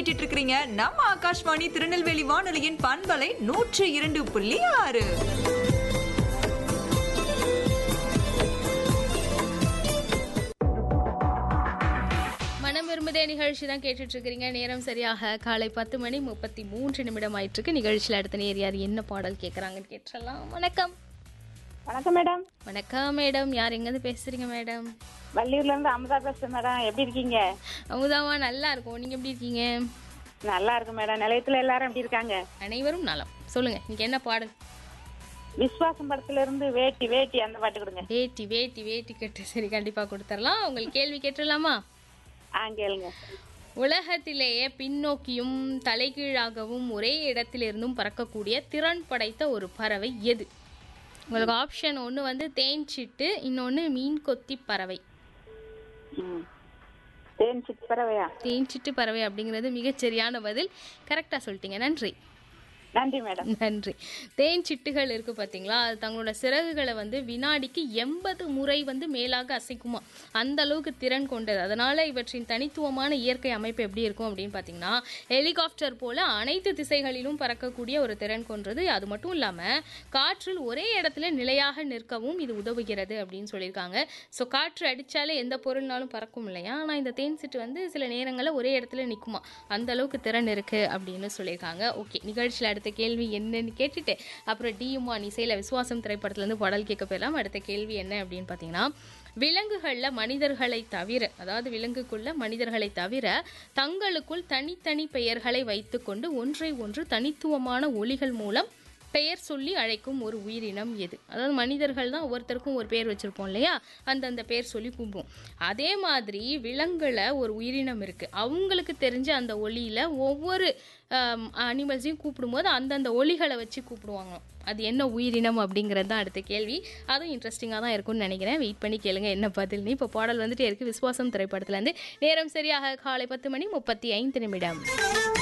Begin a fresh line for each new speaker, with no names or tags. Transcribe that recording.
கேட்டுட்டு இருக்கிறீங்க நம்ம ஆகாஷ்வாணி திருநெல்வேலி வானொலியின் பண்பலை நூற்றி இரண்டு புள்ளி ஆறு
மனம் விரும்புதே நிகழ்ச்சி தான் கேட்டுட்டு இருக்கிறீங்க நேரம் சரியாக காலை பத்து மணி முப்பத்தி மூன்று நிமிடம் ஆயிட்டு இருக்கு நிகழ்ச்சியில் அடுத்த நேர் யார் என்ன பாடல் கேட்குறாங்கன்னு கேட்டுடலாம் வணக்கம்
வணக்கம் மேடம்
வணக்கம் மேடம் யார் எங்கேருந்து பேசுறீங்க மேடம்
வள்ளியூர்ல இருந்து அமுதா பேசுறேன் மேடம் எப்படி இருக்கீங்க
அமுதாவா நல்லா இருக்கும் நீங்க எப்படி இருக்கீங்க
நல்லா இருக்கு மேடம் நிலையத்துல எல்லாரும் எப்படி இருக்காங்க
அனைவரும் நலம் சொல்லுங்க இன்னைக்கு என்ன பாடல்
விஸ்வாசம் படத்துல இருந்து வேட்டி வேட்டி அந்த பாட்டு கொடுங்க
வேட்டி வேட்டி வேட்டி கட்டு சரி கண்டிப்பா கொடுத்துடலாம் உங்களுக்கு கேள்வி கேட்டுடலாமா
ஆ கேளுங்க
உலகத்திலேயே பின்னோக்கியும் தலைகீழாகவும் ஒரே இடத்திலிருந்தும் பறக்கக்கூடிய திறன் படைத்த ஒரு பறவை எது உங்களுக்கு ஆப்ஷன் ஒன்று வந்து தேன்சிட்டு இன்னொன்று மீன் கொத்தி பறவை
ம் தேன் சிட் பறவையா
தேன்சிட்டு பறவை அப்படிங்கிறது மிகச்சரியான பதில் கரெக்டாக சொல்லிட்டீங்க நன்றி
நன்றி மேடம்
நன்றி தேன் சிட்டுகள் இருக்கு பார்த்தீங்களா அது தங்களோட சிறகுகளை வந்து வினாடிக்கு எண்பது முறை வந்து மேலாக அசைக்குமா அந்த அளவுக்கு திறன் கொண்டது அதனால இவற்றின் தனித்துவமான இயற்கை அமைப்பு எப்படி இருக்கும் அப்படின்னு பார்த்தீங்கன்னா ஹெலிகாப்டர் போல அனைத்து திசைகளிலும் பறக்கக்கூடிய ஒரு திறன் கொண்டது அது மட்டும் இல்லாமல் காற்றில் ஒரே இடத்துல நிலையாக நிற்கவும் இது உதவுகிறது அப்படின்னு சொல்லியிருக்காங்க ஸோ காற்று அடித்தாலே எந்த பொருள்னாலும் பறக்கும் இல்லையா ஆனால் இந்த தேன் சிட்டு வந்து சில நேரங்களில் ஒரே இடத்துல நிற்குமா அந்த அளவுக்கு திறன் இருக்கு அப்படின்னு சொல்லியிருக்காங்க ஓகே நிகழ்ச்சியில் அடுத்த கேள்வி என்னன்னு கேட்டுட்டு அப்புறம் டியுமா இசையில் விசுவாசம் திரைப்படத்துலேருந்து பாடல் கேட்க போயிடலாம் அடுத்த கேள்வி என்ன அப்படின்னு பார்த்தீங்கன்னா விலங்குகளில் மனிதர்களை தவிர அதாவது விலங்குக்குள்ள மனிதர்களை தவிர தங்களுக்குள் தனித்தனி பெயர்களை வைத்துக்கொண்டு ஒன்றை ஒன்று தனித்துவமான ஒலிகள் மூலம் பெயர் சொல்லி அழைக்கும் ஒரு உயிரினம் எது அதாவது மனிதர்கள் தான் ஒவ்வொருத்தருக்கும் ஒரு பேர் வச்சிருப்போம் இல்லையா அந்தந்த பேர் சொல்லி கூப்பிடுவோம் அதே மாதிரி விலங்குல ஒரு உயிரினம் இருக்கு அவங்களுக்கு தெரிஞ்ச அந்த ஒலியில ஒவ்வொரு அனிமல்ஸையும் கூப்பிடும்போது அந்தந்த ஒலிகளை வச்சு கூப்பிடுவாங்க அது என்ன உயிரினம் அப்படிங்கிறது தான் அடுத்த கேள்வி அதுவும் இன்ட்ரெஸ்டிங்காக தான் இருக்கும்னு நினைக்கிறேன் வெயிட் பண்ணி கேளுங்க என்ன பதில்னு இப்போ பாடல் வந்துட்டு இருக்கு விஸ்வாசம் திரைப்படத்துலேருந்து நேரம் சரியாக காலை பத்து மணி முப்பத்தி ஐந்து நிமிடம்